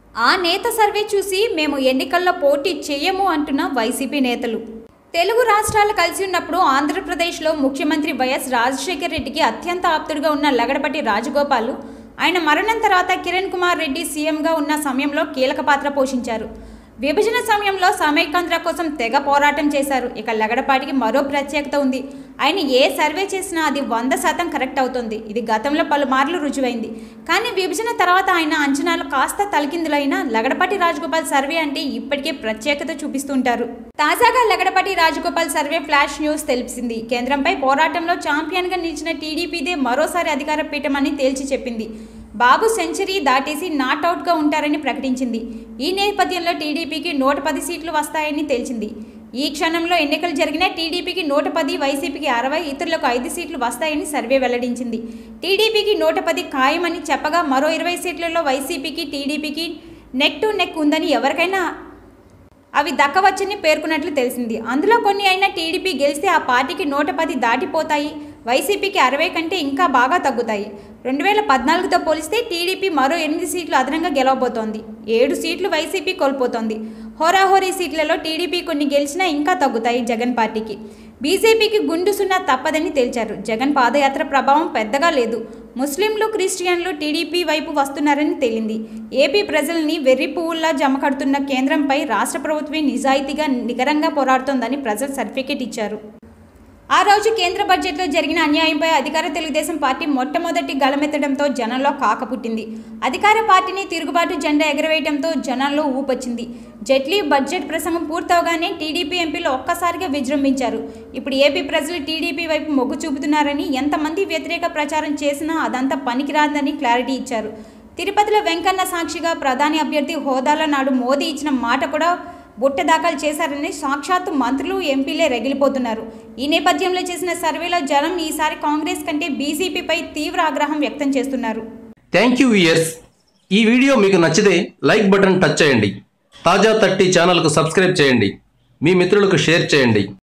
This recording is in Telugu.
ఆ నేత సర్వే చూసి మేము ఎన్నికల్లో పోటీ చేయము అంటున్న వైసీపీ నేతలు తెలుగు రాష్ట్రాలు కలిసి ఉన్నప్పుడు ఆంధ్రప్రదేశ్లో ముఖ్యమంత్రి వైఎస్ రాజశేఖర్ రెడ్డికి అత్యంత ఆప్తుడిగా ఉన్న లగడపట్టి రాజగోపాల్ ఆయన మరణం తర్వాత కిరణ్ కుమార్ రెడ్డి సీఎంగా ఉన్న సమయంలో కీలక పాత్ర పోషించారు విభజన సమయంలో సమైకాంధ్ర కోసం తెగ పోరాటం చేశారు ఇక లగడపాటికి మరో ప్రత్యేకత ఉంది ఆయన ఏ సర్వే చేసినా అది వంద శాతం కరెక్ట్ అవుతుంది ఇది గతంలో పలుమార్లు రుజువైంది కానీ విభజన తర్వాత ఆయన అంచనాలు కాస్త తలకిందులైన లగడపాటి రాజగోపాల్ సర్వే అంటే ఇప్పటికే ప్రత్యేకత చూపిస్తుంటారు తాజాగా Lagadapati Rajagopal survey flash news తెలిసింది కేంద్రంపై పోరాటంలో ఛాంపియన్గా నిలిచిన టీడీపీదే మరోసారి అధికార పీఠమని తేల్చి చెప్పింది బాబు సెంచరీ దాటేసి నాట్అవుట్గా ఉంటారని ప్రకటించింది ఈ నేపథ్యంలో టీడీపీకి నూట పది సీట్లు వస్తాయని తేల్చింది ఈ క్షణంలో ఎన్నికలు జరిగిన టీడీపీకి నూట పది వైసీపీకి అరవై ఇతరులకు ఐదు సీట్లు వస్తాయని సర్వే వెల్లడించింది టీడీపీకి నూట పది ఖాయమని చెప్పగా మరో ఇరవై సీట్లలో వైసీపీకి టీడీపీకి నెక్ టు నెక్ ఉందని ఎవరికైనా అవి దక్కవచ్చని పేర్కొన్నట్లు తెలిసింది అందులో కొన్ని అయినా టీడీపీ గెలిస్తే ఆ పార్టీకి నూట పది దాటిపోతాయి వైసీపీకి అరవై కంటే ఇంకా బాగా తగ్గుతాయి రెండు వేల పద్నాలుగుతో పోలిస్తే టీడీపీ మరో ఎనిమిది సీట్లు అదనంగా గెలవబోతోంది ఏడు సీట్లు వైసీపీ కోల్పోతోంది హోరాహోరీ సీట్లలో టీడీపీ కొన్ని గెలిచినా ఇంకా తగ్గుతాయి జగన్ పార్టీకి బీజేపీకి గుండు సున్నా తప్పదని తేల్చారు జగన్ పాదయాత్ర ప్రభావం పెద్దగా లేదు ముస్లింలు క్రిస్టియన్లు టీడీపీ వైపు వస్తున్నారని తేలింది ఏపీ ప్రజల్ని వెర్రి పువ్వుల్లా జమకడుతున్న కేంద్రంపై రాష్ట్ర ప్రభుత్వమే నిజాయితీగా నికరంగా పోరాడుతోందని ప్రజలు సర్టిఫికేట్ ఇచ్చారు ఆ రోజు కేంద్ర బడ్జెట్లో జరిగిన అన్యాయంపై అధికార తెలుగుదేశం పార్టీ మొట్టమొదటి గళమెత్తడంతో జనంలో కాక పుట్టింది అధికార పార్టీని తిరుగుబాటు జెండా ఎగరవేయడంతో జనాల్లో ఊపొచ్చింది జైట్లీ బడ్జెట్ ప్రసంగం పూర్తవగానే టీడీపీ ఎంపీలు ఒక్కసారిగా విజృంభించారు ఇప్పుడు ఏపీ ప్రజలు టీడీపీ వైపు మొగ్గు చూపుతున్నారని ఎంతమంది వ్యతిరేక ప్రచారం చేసినా అదంతా పనికిరాదని క్లారిటీ ఇచ్చారు తిరుపతిలో వెంకన్న సాక్షిగా ప్రధాని అభ్యర్థి హోదాల నాడు మోదీ ఇచ్చిన మాట కూడా బుట్ట దాఖలు చేశారని సాక్షాత్తు మంత్రులు ఎంపీలే రగిలిపోతున్నారు ఈ నేపథ్యంలో చేసిన సర్వేలో జనం ఈసారి కాంగ్రెస్ కంటే బీజేపీపై తీవ్ర ఆగ్రహం వ్యక్తం చేస్తున్నారు థ్యాంక్ యూ ఇయర్స్ ఈ వీడియో మీకు నచ్చితే లైక్ బటన్ టచ్ చేయండి తాజా థర్టీ ఛానల్కు సబ్స్క్రైబ్ చేయండి మీ మిత్రులకు షేర్ చేయండి